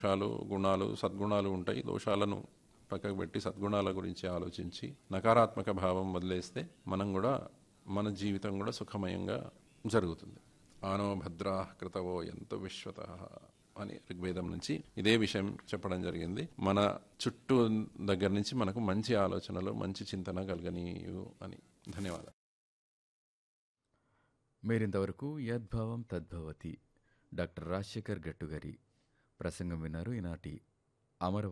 దోషాలు గుణాలు సద్గుణాలు ఉంటాయి దోషాలను పక్కకు పెట్టి సద్గుణాల గురించి ఆలోచించి నకారాత్మక భావం వదిలేస్తే మనం కూడా మన జీవితం కూడా సుఖమయంగా జరుగుతుంది ఆనో భద్రా కృతవో ఎంత విశ్వత అని ఋగ్వేదం నుంచి ఇదే విషయం చెప్పడం జరిగింది మన చుట్టూ దగ్గర నుంచి మనకు మంచి ఆలోచనలు మంచి చింతన కలగనీయు అని ధన్యవాదాలు మీరింతవరకు యద్భావం తద్భవతి డాక్టర్ రాజశేఖర్ గట్టు గారి ప్రసంగం విన్నారు ఈనాటి అమర